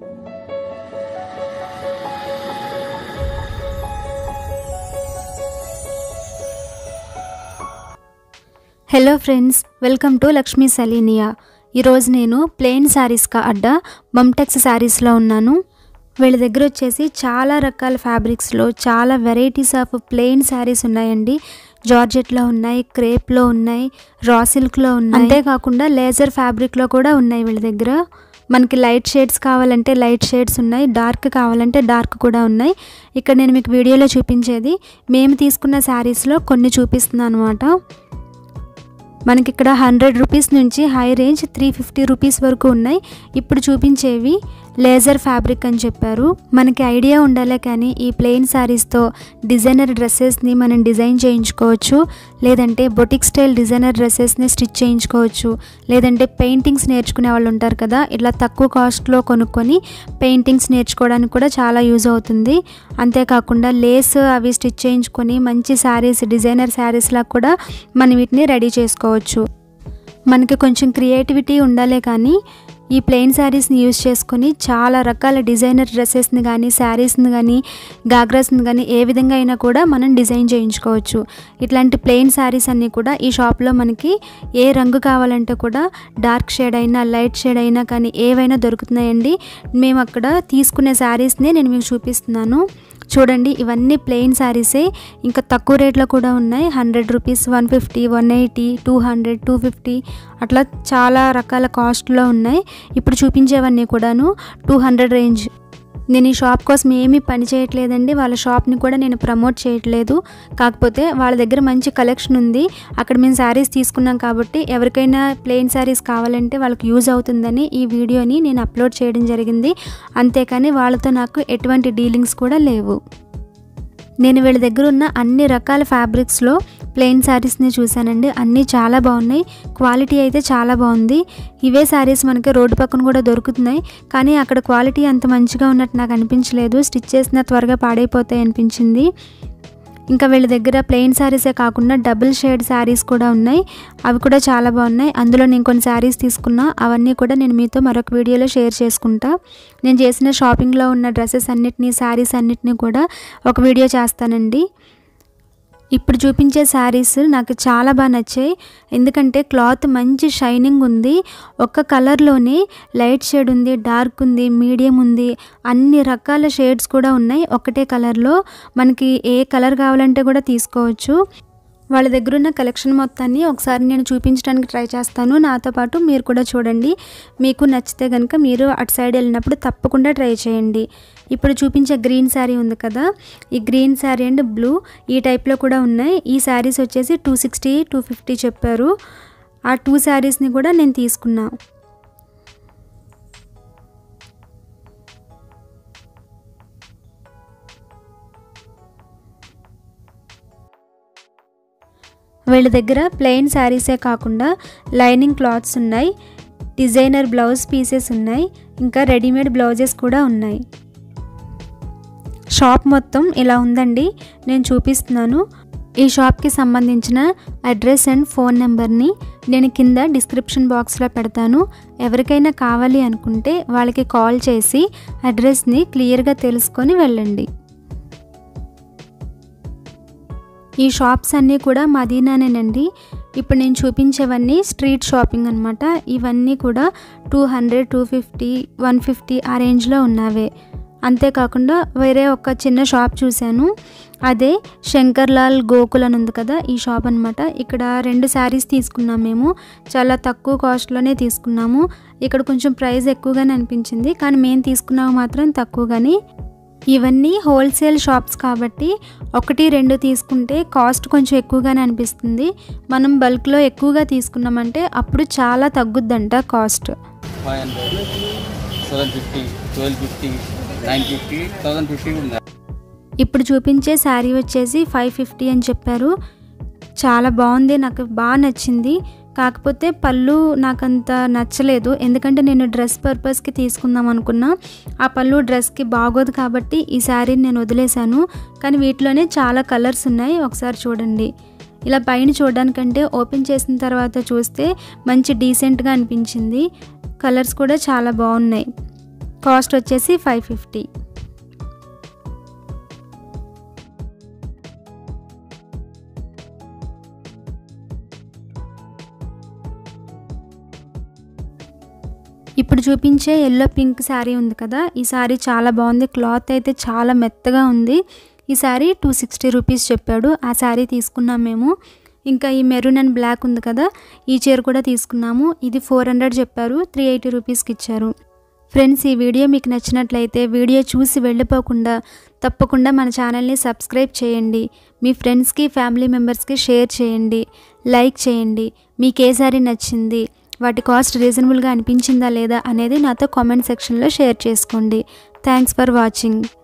hello friends welcome to Lakshmi సలీనియా ఈరోజు నేను ప్లెయిన్ శారీస్కా అడ్డా మమ్టెక్స్ శారీస్లో ఉన్నాను వీళ్ళ దగ్గర వచ్చేసి చాలా రకాల ఫ్యాబ్రిక్స్లో చాలా వెరైటీస్ ఆఫ్ ప్లెయిన్ శారీస్ ఉన్నాయండి జార్జెట్లో ఉన్నాయి క్రేప్లో ఉన్నాయి రా సిల్క్లో ఉన్నాయి అంతేకాకుండా లేజర్ ఫ్యాబ్రిక్లో కూడా ఉన్నాయి వీళ్ళ దగ్గర మనకి లైట్ షేడ్స్ కావాలంటే లైట్ షేడ్స్ ఉన్నాయి డార్క్ కావాలంటే డార్క్ కూడా ఉన్నాయి ఇక్కడ నేను మీకు వీడియోలో చూపించేది మేము తీసుకున్న శారీస్లో కొన్ని చూపిస్తున్నాను అనమాట మనకి ఇక్కడ హండ్రెడ్ రూపీస్ నుంచి high range three fifty rupees వరకు ఉన్నాయి ఇప్పుడు చూపించేవి లేజర్ ఫ్యాబ్రిక్ అని చెప్పారు మనకి ఐడియా ఉండాలే కానీ ఈ ప్లెయిన్ శారీస్తో డిజైనర్ డ్రెస్సెస్ని మనం డిజైన్ చేయించుకోవచ్చు లేదంటే బొటిక్ స్టైల్ డిజైనర్ డ్రెస్సెస్ని స్టిచ్ చేయించుకోవచ్చు లేదంటే పెయింటింగ్స్ నేర్చుకునే వాళ్ళు ఉంటారు కదా ఇట్లా తక్కువ కాస్ట్లో కొనుక్కొని పెయింటింగ్స్ నేర్చుకోవడానికి కూడా చాలా యూజ్ అవుతుంది అంతేకాకుండా లేస్ అవి స్టిచ్ చేయించుకొని మంచి శారీస్ డిజైనర్ శారీస్లా కూడా మనం వీటిని రెడీ చేసుకోవచ్చు మనకి కొంచెం క్రియేటివిటీ ఉండాలే కానీ ఈ ప్లెయిన్ శారీస్ని యూజ్ చేసుకొని చాలా రకాల డిజైనర్ డ్రెస్సెస్ని కానీ శారీస్ని కానీ గాగ్రాస్ని కానీ ఏ విధంగా అయినా కూడా మనం డిజైన్ చేయించుకోవచ్చు ఇట్లాంటి ప్లెయిన్ శారీస్ అన్నీ కూడా ఈ షాప్లో మనకి ఏ రంగు కావాలంటే కూడా డార్క్ షేడ్ అయినా లైట్ షేడ్ అయినా కానీ ఏవైనా దొరుకుతున్నాయండి మేము అక్కడ తీసుకునే శారీస్ని నేను మీకు చూపిస్తున్నాను చూడండి ఇవన్నీ ప్లెయిన్ శారీసే ఇంకా తక్కువ రేట్లో కూడా ఉన్నాయి hundred rupees one fifty one eighty two hundred two fifty అట్లా చాలా రకాల కాస్ట్లో ఉన్నాయి ఇప్పుడు చూపించేవన్నీ కూడాను టూ హండ్రెడ్ రేంజ్ నేను ఈ షాప్ కోసం ఏమీ పని చేయట్లేదండి వాళ్ళ షాప్ని కూడా నేను ప్రమోట్ చేయట్లేదు కాకపోతే వాళ్ళ దగ్గర మంచి కలెక్షన్ ఉంది అక్కడ మేము శారీస్ తీసుకున్నాం కాబట్టి ఎవరికైనా ప్లెయిన్ శారీస్ కావాలంటే వాళ్ళకి యూజ్ అవుతుందని ఈ వీడియోని నేను అప్లోడ్ చేయడం జరిగింది అంతేకాని వాళ్ళతో నాకు ఎటువంటి డీలింగ్స్ కూడా లేవు నేను వీళ్ళ దగ్గర ఉన్న అన్ని రకాల ఫ్యాబ్రిక్స్లో ప్లెయిన్ శారీస్ని చూశానండి అన్నీ చాలా బాగున్నాయి క్వాలిటీ అయితే చాలా బాగుంది ఇవే శారీస్ మనకి రోడ్డు పక్కన కూడా దొరుకుతున్నాయి కానీ అక్కడ క్వాలిటీ అంత మంచిగా ఉన్నట్టు నాకు అనిపించలేదు స్టిచ్ చేసిన త్వరగా పాడైపోతాయి అనిపించింది ఇంకా వీళ్ళ దగ్గర ప్లెయిన్ శారీసే కాకుండా డబుల్ షేడ్ శారీస్ కూడా ఉన్నాయి అవి కూడా చాలా బాగున్నాయి అందులో నేను కొన్ని శారీస్ తీసుకున్నా అవన్నీ కూడా నేను మీతో మరొక వీడియోలో షేర్ చేసుకుంటా నేను చేసిన షాపింగ్లో ఉన్న డ్రెస్సెస్ అన్నిటినీ శారీస్ అన్నిటినీ కూడా ఒక వీడియో చేస్తానండి ఇప్పుడు చూపించే శారీస్ నాకు చాలా బాగా నచ్చాయి ఎందుకంటే క్లాత్ మంచి షైనింగ్ ఉంది ఒక్క కలర్లోనే లైట్ షేడ్ ఉంది డార్క్ ఉంది మీడియం ఉంది అన్ని రకాల షేడ్స్ కూడా ఉన్నాయి ఒకటే కలర్లో మనకి ఏ కలర్ కావాలంటే కూడా తీసుకోవచ్చు వాళ్ళ దగ్గర ఉన్న కలెక్షన్ మొత్తాన్ని ఒకసారి నేను చూపించడానికి ట్రై చేస్తాను నాతో పాటు మీరు కూడా చూడండి మీకు నచ్చితే కనుక మీరు అటు సైడ్ వెళ్ళినప్పుడు తప్పకుండా ట్రై చేయండి ఇప్పుడు చూపించే గ్రీన్ శారీ ఉంది కదా ఈ గ్రీన్ శారీ అండ్ బ్లూ ఈ టైప్లో కూడా ఉన్నాయి ఈ శారీస్ వచ్చేసి టూ సిక్స్టీ టూ ఫిఫ్టీ చెప్పారు ఆ టూ శారీస్ని కూడా నేను తీసుకున్నా వీళ్ళ దగ్గర ప్లెయిన్ శారీసే కాకుండా లైనింగ్ క్లాత్స్ ఉన్నాయి డిజైనర్ బ్లౌజ్ పీసెస్ ఉన్నాయి ఇంకా రెడీమేడ్ బ్లౌజెస్ కూడా ఉన్నాయి షాప్ మొత్తం ఇలా ఉందండి నేను చూపిస్తున్నాను ఈ షాప్కి సంబంధించిన అడ్రస్ అండ్ ఫోన్ నెంబర్ని నేను కింద డిస్క్రిప్షన్ బాక్స్లో పెడతాను ఎవరికైనా కావాలి అనుకుంటే వాళ్ళకి కాల్ చేసి అడ్రస్ని క్లియర్గా తెలుసుకొని వెళ్ళండి ఈ షాప్స్ అన్నీ కూడా మదీనానేనండి ఇప్పుడు నేను చూపించేవన్నీ స్ట్రీట్ షాపింగ్ అనమాట ఇవన్నీ కూడా two hundred two fifty one fifty ఆ రేంజ్లో ఉన్నవే అంతేకాకుండా వేరే ఒక చిన్న షాప్ చూశాను అదే శంకర్లాల్ గోకుల్ అని ఉంది కదా ఈ షాప్ అనమాట ఇక్కడ రెండు శారీస్ తీసుకున్నాం మేము చాలా తక్కువ కాస్ట్లోనే తీసుకున్నాము ఇక్కడ కొంచెం ప్రైస్ ఎక్కువగానే అనిపించింది కానీ మేము తీసుకున్నాము మాత్రం తక్కువగానే ఇవన్నీ హోల్సేల్ షాప్స్ కాబట్టి ఒకటి రెండు తీసుకుంటే కాస్ట్ కొంచెం ఎక్కువగానే అనిపిస్తుంది మనం బల్క్లో ఎక్కువగా తీసుకున్నామంటే అప్పుడు చాలా తగ్గుద్దంట cost five hundred seven fifty twelve fifty nine fifty thousand fifty ఉంది ఇప్పుడు చూపించే శారీ వచ్చేసి ఫైవ్ ఫిఫ్టీ అని చెప్పారు చాలా బాగుంది నాకు బాగా నచ్చింది కాకపోతే పళ్ళు నాకంత నచ్చలేదు ఎందుకంటే నేను డ్రెస్ పర్పస్కి తీసుకుందాం అనుకున్నా ఆ పళ్ళు డ్రెస్కి బాగోదు కాబట్టి ఈ శారీని నేను వదిలేశాను కానీ వీటిలోనే చాలా కలర్స్ ఉన్నాయి ఒకసారి చూడండి ఇలా పైన చూడడానికంటే ఓపెన్ చేసిన తర్వాత చూస్తే మంచి డీసెంట్గా అనిపించింది కలర్స్ కూడా చాలా బాగున్నాయి కాస్ట్ వచ్చేసి ఫైవ్ ఫిఫ్టీ ఇప్పుడు చూపించే ఎల్లో పింక్ శారీ ఉంది కదా ఈ శారీ చాలా బాగుంది క్లాత్ అయితే చాలా మెత్తగా ఉంది ఈ శారీ టూ సిక్స్టీ రూపీస్ చెప్పాడు ఆ శారీ తీసుకున్నాం మేము ఇంకా ఈ మెరూన్ అండ్ బ్లాక్ ఉంది కదా ఈ చీర కూడా తీసుకున్నాము ఇది ఫోర్ హండ్రెడ్ చెప్పారు త్రీ ఎయిటీ రూపీస్కి ఇచ్చారు ఫ్రెండ్స్ ఈ వీడియో మీకు నచ్చినట్లయితే వీడియో చూసి వెళ్ళిపోకుండా తప్పకుండా మన ఛానల్ని సబ్స్క్రైబ్ చేయండి మీ ఫ్రెండ్స్కి ఫ్యామిలీ మెంబర్స్కి షేర్ చేయండి లైక్ చేయండి మీకు ఏ సారీ నచ్చింది వాటి కాస్ట్ రీజనబుల్గా అనిపించిందా లేదా అనేది నాతో కామెంట్ సెక్షన్లో షేర్ చేసుకోండి థ్యాంక్స్ ఫర్ వాచింగ్